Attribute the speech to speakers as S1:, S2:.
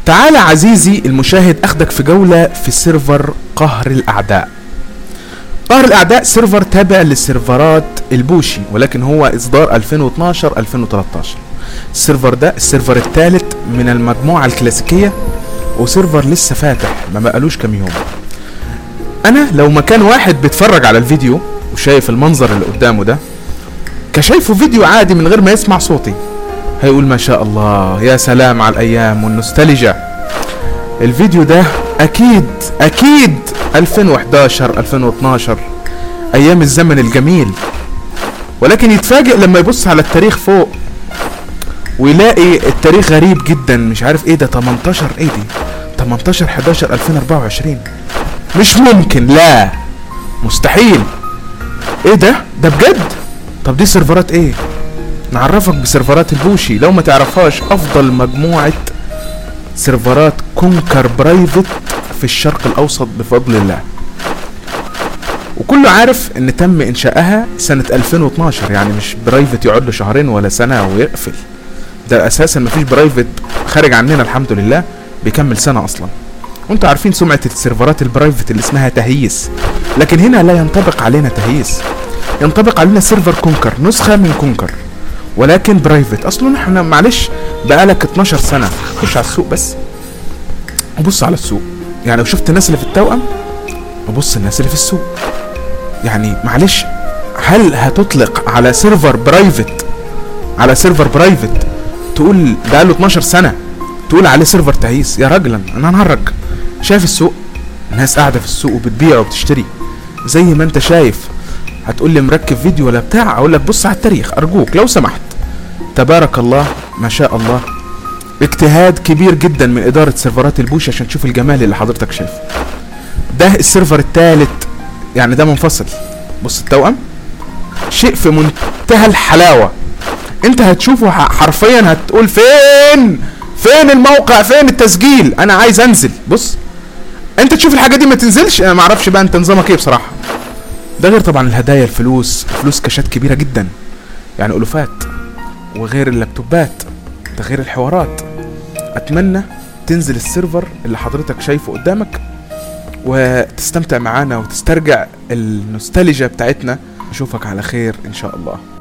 S1: تعال عزيزي المشاهد اخدك في جولة في سيرفر قهر الاعداء قهر الاعداء سيرفر تابع للسيرفرات البوشي ولكن هو اصدار 2012 2013 السيرفر ده السيرفر الثالث من المجموعة الكلاسيكية وسيرفر لسه فاتح ما بقالوش كام يوم انا لو مكان واحد بيتفرج على الفيديو وشايف المنظر اللي قدامه ده كشايفه فيديو عادي من غير ما يسمع صوتي هيقول ما شاء الله يا سلام على الايام والنوستالجيا الفيديو ده اكيد اكيد 2011 2012 ايام الزمن الجميل ولكن يتفاجئ لما يبص على التاريخ فوق ويلاقي التاريخ غريب جدا مش عارف ايه ده 18 ايه دي 18 11 2024 مش ممكن لا مستحيل ايه ده ده بجد طب دي سيرفرات ايه نعرفك بسيرفرات البوشي لو ما تعرفهاش افضل مجموعة سيرفرات كونكر برايفت في الشرق الاوسط بفضل الله وكله عارف ان تم انشائها سنة 2012 يعني مش برايفت يقعد له شهرين ولا سنة ويقفل ده اساسا مفيش برايفت خارج عننا الحمد لله بيكمل سنة اصلا وانتوا عارفين سمعة السيرفرات البرايفت اللي اسمها تهيس لكن هنا لا ينطبق علينا تهيس ينطبق علينا سيرفر كونكر نسخة من كونكر ولكن برايفت اصلا احنا معلش بقالك 12 سنة خش على السوق بس وبص على السوق يعني لو شفت الناس اللي في التوأم وبص الناس اللي في السوق يعني معلش هل هتطلق على سيرفر برايفت على سيرفر برايفت تقول بقاله 12 سنة تقول عليه سيرفر تهيس يا راجلا انا هنهرج شايف السوق الناس قاعدة في السوق وبتبيع وبتشتري زي ما انت شايف هتقول لي مركب فيديو ولا بتاع اقول لك بص على التاريخ ارجوك لو سمحت تبارك الله ما شاء الله اجتهاد كبير جدا من اداره سيرفرات البوش عشان تشوف الجمال اللي حضرتك شايفه ده السيرفر الثالث يعني ده منفصل بص التوأم شيء في منتهى الحلاوه انت هتشوفه ح- حرفيا هتقول فين فين الموقع فين التسجيل انا عايز انزل بص انت تشوف الحاجه دي ما تنزلش انا ما اعرفش بقى انت نظامك ايه بصراحه ده غير طبعا الهدايا الفلوس فلوس كاشات كبيره جدا يعني الوفات وغير اللابتوبات ده غير الحوارات اتمنى تنزل السيرفر اللي حضرتك شايفه قدامك وتستمتع معانا وتسترجع النوستالجيا بتاعتنا اشوفك على خير ان شاء الله